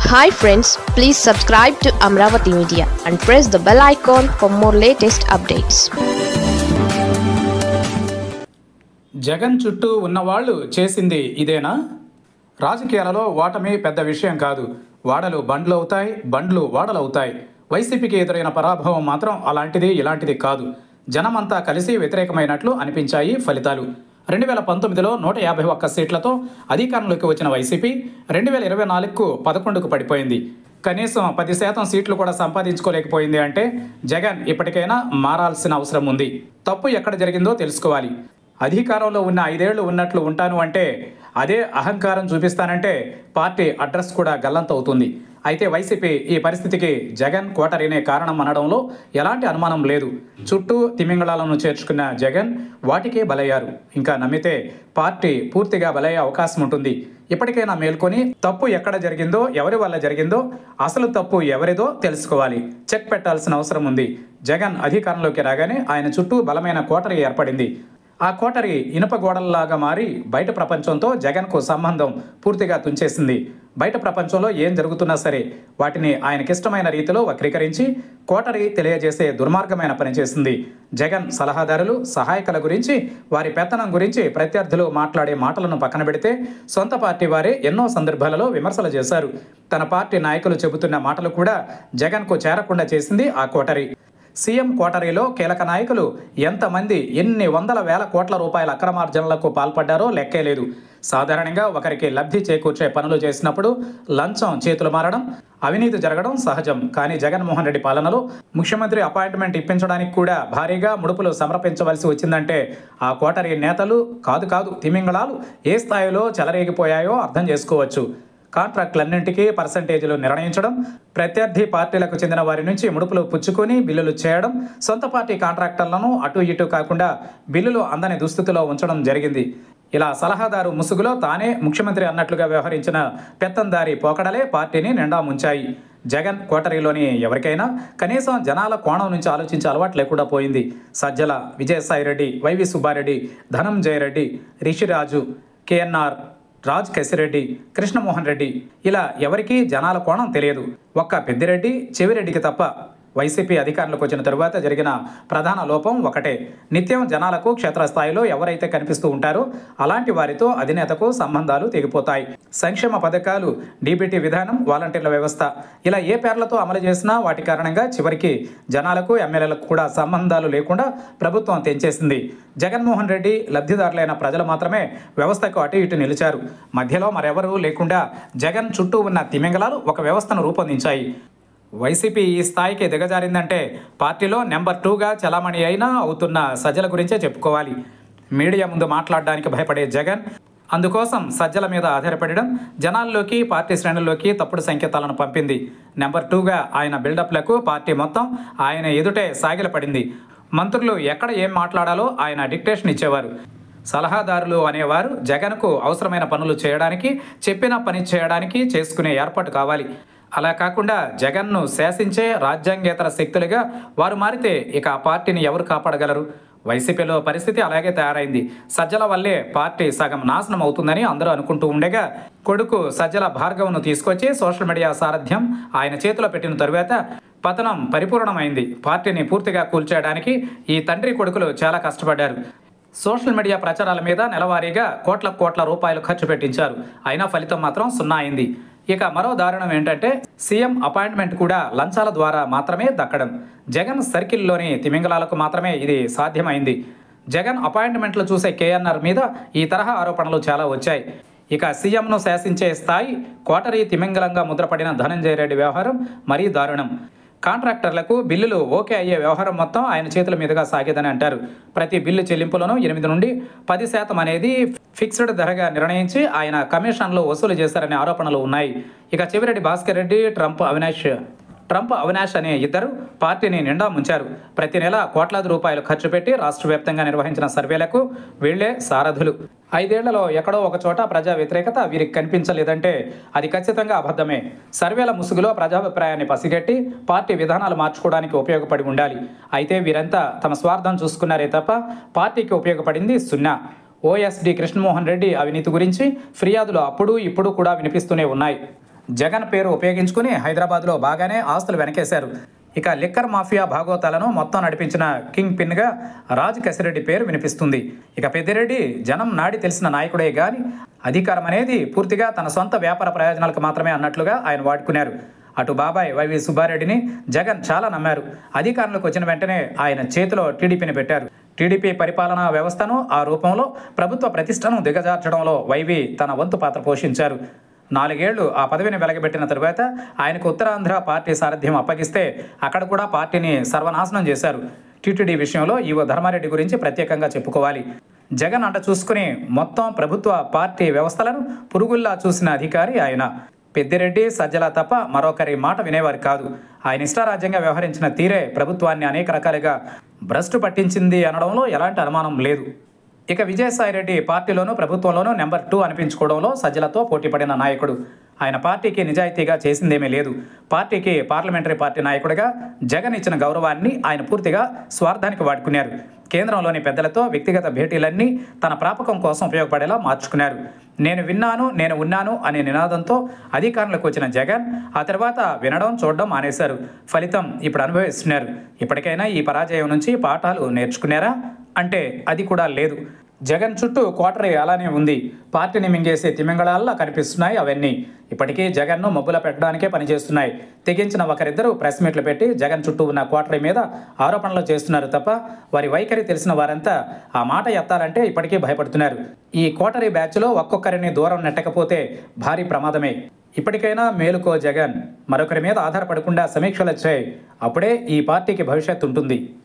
hi friends please subscribe to Amaravati media and press the bell icon for more latest updates Jagan చుట్టూ ఉన్నవాళ్ళు చేసింది ఇదేనా రాజకీయాలలో ఓటమి పెద్ద విషయం కాదు వాడలు బండ్లు అవుతాయి బండ్లు వాడలు అవుతాయి వైసీపీకి ఎదురైన పరాభవం మాత్రం అలాంటిది ఇలాంటిది కాదు జనమంతా కలిసి వ్యతిరేకమైనట్లు అనిపించాయి ఫలితాలు రెండు వేల పంతొమ్మిదిలో నూట యాభై ఒక్క సీట్లతో అధికారంలోకి వచ్చిన వైసీపీ రెండు వేల ఇరవై నాలుగుకు పదకొండుకు పడిపోయింది కనీసం పది శాతం సీట్లు కూడా సంపాదించుకోలేకపోయింది అంటే జగన్ ఇప్పటికైనా మారాల్సిన అవసరం ఉంది తప్పు ఎక్కడ జరిగిందో తెలుసుకోవాలి అధికారంలో ఉన్న ఐదేళ్లు ఉన్నట్లు ఉంటాను అంటే అదే అహంకారం చూపిస్తానంటే పార్టీ అడ్రస్ కూడా గల్లంతవుతుంది అయితే వైసీపీ ఈ పరిస్థితికి జగన్ కోటరీనే కారణం అనడంలో ఎలాంటి అనుమానం లేదు చుట్టూ తిమింగళాలను చేర్చుకున్న జగన్ వాటికే బలయ్యారు ఇంకా నమ్మితే పార్టీ పూర్తిగా బలయ్యే అవకాశం ఉంటుంది ఇప్పటికైనా మేల్కొని తప్పు ఎక్కడ జరిగిందో ఎవరి వల్ల జరిగిందో అసలు తప్పు ఎవరిదో తెలుసుకోవాలి చెక్ పెట్టాల్సిన అవసరం ఉంది జగన్ అధికారంలోకి రాగానే ఆయన చుట్టూ బలమైన కోటరీ ఏర్పడింది ఆ కోటరి ఇనుప గోడల్లాగా మారి బయట ప్రపంచంతో జగన్కు సంబంధం పూర్తిగా తుంచేసింది బయట ప్రపంచంలో ఏం జరుగుతున్నా సరే వాటిని ఆయనకిష్టమైన రీతిలో వక్రీకరించి కోటరి తెలియజేసే దుర్మార్గమైన పని చేసింది జగన్ సలహాదారులు సహాయకుల గురించి వారి పెత్తనం గురించి ప్రత్యర్థులు మాట్లాడే మాటలను పక్కన పెడితే సొంత పార్టీ వారే ఎన్నో సందర్భాలలో విమర్శలు చేశారు తన పార్టీ నాయకులు చెబుతున్న మాటలు కూడా జగన్కు చేరకుండా చేసింది ఆ కోటరి సీఎం కోటరీలో కీలక నాయకులు ఎంతమంది ఎన్ని వందల వేల కోట్ల రూపాయల అక్రమార్జనలకు పాల్పడ్డారో లెక్కే లేదు సాధారణంగా ఒకరికి లబ్ధి చేకూర్చే పనులు చేసినప్పుడు లంచం చేతులు మారడం అవినీతి జరగడం సహజం కానీ జగన్మోహన్ రెడ్డి పాలనలో ముఖ్యమంత్రి అపాయింట్మెంట్ ఇప్పించడానికి కూడా భారీగా ముడుపులు సమర్పించవలసి వచ్చిందంటే ఆ కోటరీ నేతలు కాదు కాదు తిమింగళాలు ఏ స్థాయిలో చెలరేగిపోయాయో అర్థం చేసుకోవచ్చు కాంట్రాక్టులన్నింటికీ పర్సంటేజీలు నిర్ణయించడం ప్రత్యర్థి పార్టీలకు చెందిన వారి నుంచి ముడుపులు పుచ్చుకొని బిల్లులు చేయడం సొంత పార్టీ కాంట్రాక్టర్లను అటు ఇటు కాకుండా బిల్లులు అందని దుస్థితిలో ఉంచడం జరిగింది ఇలా సలహాదారు ముసుగులో తానే ముఖ్యమంత్రి అన్నట్లుగా వ్యవహరించిన పెత్తందారి పోకడలే పార్టీని నిండా ముంచాయి జగన్ కోటరీలోని ఎవరికైనా కనీసం జనాల కోణం నుంచి ఆలోచించే అలవాటు లేకుండా పోయింది సజ్జల విజయసాయిరెడ్డి వైవి సుబ్బారెడ్డి ధనంజయ రెడ్డి రిషిరాజు కేఎన్ఆర్ రాజ్ కసిరెడ్డి కృష్ణమోహన్ రెడ్డి ఇలా ఎవరికీ జనాల కోణం తెలియదు ఒక్క పెద్దిరెడ్డి చెవిరెడ్డికి తప్ప వైసీపీ అధికారంలోకి వచ్చిన తరువాత జరిగిన ప్రధాన లోపం ఒకటే నిత్యం జనాలకు క్షేత్రస్థాయిలో ఎవరైతే కనిపిస్తూ ఉంటారో అలాంటి వారితో అధినేతకు సంబంధాలు తెగిపోతాయి సంక్షేమ పథకాలు డీబీటీ విధానం వాలంటీర్ల వ్యవస్థ ఇలా ఏ పేర్లతో అమలు చేసినా వాటి కారణంగా చివరికి జనాలకు ఎమ్మెల్యేలకు కూడా సంబంధాలు లేకుండా ప్రభుత్వం తెంచేసింది జగన్మోహన్ రెడ్డి లబ్ధిదారులైన ప్రజలు మాత్రమే వ్యవస్థకు అటు ఇటు నిలిచారు మధ్యలో మరెవరూ లేకుండా జగన్ చుట్టూ ఉన్న తిమింగలాలు ఒక వ్యవస్థను రూపొందించాయి వైసీపీ ఈ స్థాయికి దిగజారిందంటే పార్టీలో నెంబర్ టూగా చలామణి అయినా అవుతున్న సజ్జల గురించే చెప్పుకోవాలి మీడియా ముందు మాట్లాడడానికి భయపడే జగన్ అందుకోసం సజ్జల మీద ఆధారపడడం జనాల్లోకి పార్టీ శ్రేణుల్లోకి తప్పుడు సంకేతాలను పంపింది నెంబర్ టూగా ఆయన బిల్డప్లకు పార్టీ మొత్తం ఆయన ఎదుటే సాగిలపడింది మంత్రులు ఎక్కడ ఏం మాట్లాడాలో ఆయన డిక్టేషన్ ఇచ్చేవారు సలహాదారులు అనేవారు జగన్కు అవసరమైన పనులు చేయడానికి చెప్పిన పని చేయడానికి చేసుకునే ఏర్పాటు కావాలి అలా కాకుండా జగన్ను శాసించే రాజ్యాంగేతర శక్తులుగా వారు మారితే ఇక ఆ పార్టీని ఎవరు కాపాడగలరు వైసీపీలో పరిస్థితి అలాగే తయారైంది సజ్జల వల్లే పార్టీ సగం నాశనం అవుతుందని అందరూ అనుకుంటూ ఉండగా కొడుకు సజ్జల భార్గవ్ను తీసుకొచ్చి సోషల్ మీడియా సారథ్యం ఆయన చేతిలో పెట్టిన తరువాత పతనం పరిపూర్ణమైంది పార్టీని పూర్తిగా కూల్చేయడానికి ఈ తండ్రి కొడుకులు చాలా కష్టపడ్డారు సోషల్ మీడియా ప్రచారాల మీద నెలవారీగా కోట్ల కోట్ల రూపాయలు ఖర్చు పెట్టించారు అయినా ఫలితం మాత్రం సున్నా అయింది ఇక మరో దారుణం ఏంటంటే సీఎం అపాయింట్మెంట్ కూడా లంచాల ద్వారా మాత్రమే దక్కడం జగన్ సర్కిల్లోని తిమింగలాలకు మాత్రమే ఇది సాధ్యమైంది జగన్ అపాయింట్మెంట్లు చూసే కేఎన్ఆర్ మీద ఈ తరహా ఆరోపణలు చాలా వచ్చాయి ఇక సీఎంను శాసించే స్థాయి కోటరీ తిమింగలంగా ముద్రపడిన ధనంజయ రెడ్డి వ్యవహారం మరీ దారుణం కాంట్రాక్టర్లకు బిల్లులు ఓకే అయ్యే వ్యవహారం మొత్తం ఆయన చేతుల మీదుగా సాగేదని అంటారు ప్రతి బిల్లు చెల్లింపులను ఎనిమిది నుండి పది శాతం అనేది ఫిక్స్డ్ ధరగా నిర్ణయించి ఆయన కమిషన్లు వసూలు చేశారనే ఆరోపణలు ఉన్నాయి ఇక చెవిరెడ్డి భాస్కర్ రెడ్డి ట్రంప్ అవినాష్ ట్రంప్ అవినాష్ అనే ఇద్దరు పార్టీని నిండా ముంచారు ప్రతి నెల కోట్లాది రూపాయలు ఖర్చు పెట్టి రాష్ట్ర వ్యాప్తంగా నిర్వహించిన సర్వేలకు వీళ్లే సారథులు ఐదేళ్లలో ఎక్కడో ఒక చోట ప్రజా వ్యతిరేకత వీరికి కనిపించలేదంటే అది ఖచ్చితంగా అబద్ధమే సర్వేల ముసుగులో ప్రజాభిప్రాయాన్ని పసిగట్టి పార్టీ విధానాలు మార్చుకోవడానికి ఉపయోగపడి ఉండాలి అయితే వీరంతా తమ స్వార్థం చూసుకున్నారే తప్ప పార్టీకి ఉపయోగపడింది సున్నా ఓఎస్డి కృష్ణమోహన్ రెడ్డి అవినీతి గురించి ఫిర్యాదులు అప్పుడు ఇప్పుడు కూడా వినిపిస్తూనే ఉన్నాయి జగన్ పేరు ఉపయోగించుకుని హైదరాబాద్లో బాగానే ఆస్తులు వెనకేశారు ఇక లిక్కర్ మాఫియా భాగోతాలను మొత్తం నడిపించిన కింగ్ పిన్గా రాజ్ కసిరెడ్డి పేరు వినిపిస్తుంది ఇక పెద్దిరెడ్డి జనం నాడి తెలిసిన నాయకుడే గాని అధికారం అనేది పూర్తిగా తన సొంత వ్యాపార ప్రయోజనాలకు మాత్రమే అన్నట్లుగా ఆయన వాడుకున్నారు అటు బాబాయ్ వైవి సుబ్బారెడ్డిని జగన్ చాలా నమ్మారు అధికారంలోకి వచ్చిన వెంటనే ఆయన చేతిలో టీడీపీని పెట్టారు టీడీపీ పరిపాలనా వ్యవస్థను ఆ రూపంలో ప్రభుత్వ ప్రతిష్టను దిగజార్చడంలో వైవి తన వంతు పాత్ర పోషించారు నాలుగేళ్లు ఆ పదవిని వెలగబెట్టిన తరువాత ఆయనకు ఉత్తరాంధ్ర పార్టీ సారథ్యం అప్పగిస్తే అక్కడ కూడా పార్టీని సర్వనాశనం చేశారు టీటీడీ విషయంలో ఈవో ధర్మారెడ్డి గురించి ప్రత్యేకంగా చెప్పుకోవాలి జగన్ అంట చూసుకుని మొత్తం ప్రభుత్వ పార్టీ వ్యవస్థలను పురుగుల్లా చూసిన అధికారి ఆయన పెద్దిరెడ్డి సజ్జల తప్ప మరొకరి మాట వినేవారు కాదు ఆయన ఇష్టారాజ్యంగా వ్యవహరించిన తీరే ప్రభుత్వాన్ని అనేక రకాలుగా భ్రష్టు పట్టించింది అనడంలో ఎలాంటి అనుమానం లేదు ఇక విజయసాయిరెడ్డి పార్టీలోనూ ప్రభుత్వంలోనూ నెంబర్ టూ అనిపించుకోవడంలో సజ్జలతో పోటీపడిన నాయకుడు ఆయన పార్టీకి నిజాయితీగా చేసిందేమీ లేదు పార్టీకి పార్లమెంటరీ పార్టీ నాయకుడిగా జగన్ ఇచ్చిన గౌరవాన్ని ఆయన పూర్తిగా స్వార్థానికి వాడుకున్నారు కేంద్రంలోని పెద్దలతో వ్యక్తిగత భేటీలన్నీ తన ప్రాపకం కోసం ఉపయోగపడేలా మార్చుకున్నారు నేను విన్నాను నేను ఉన్నాను అనే నినాదంతో అధికారంలోకి వచ్చిన జగన్ ఆ తర్వాత వినడం చూడడం మానేశారు ఫలితం ఇప్పుడు అనుభవిస్తున్నారు ఇప్పటికైనా ఈ పరాజయం నుంచి పాఠాలు నేర్చుకున్నారా అంటే అది కూడా లేదు జగన్ చుట్టూ కోటరీ అలానే ఉంది పార్టీని మింగేసే తిమింగళాల్లా కనిపిస్తున్నాయి అవన్నీ ఇప్పటికీ జగన్ను మబ్బుల పెట్టడానికే పనిచేస్తున్నాయి తెగించిన ఒకరిద్దరు ప్రెస్ మీట్లు పెట్టి జగన్ చుట్టూ ఉన్న కోటరీ మీద ఆరోపణలు చేస్తున్నారు తప్ప వారి వైఖరి తెలిసిన వారంతా ఆ మాట ఎత్తాలంటే ఇప్పటికీ భయపడుతున్నారు ఈ కోటరీ బ్యాచ్లో ఒక్కొక్కరిని దూరం నెట్టకపోతే భారీ ప్రమాదమే ఇప్పటికైనా మేలుకో జగన్ మరొకరి మీద ఆధారపడకుండా సమీక్షలు వచ్చాయి అప్పుడే ఈ పార్టీకి భవిష్యత్తు ఉంటుంది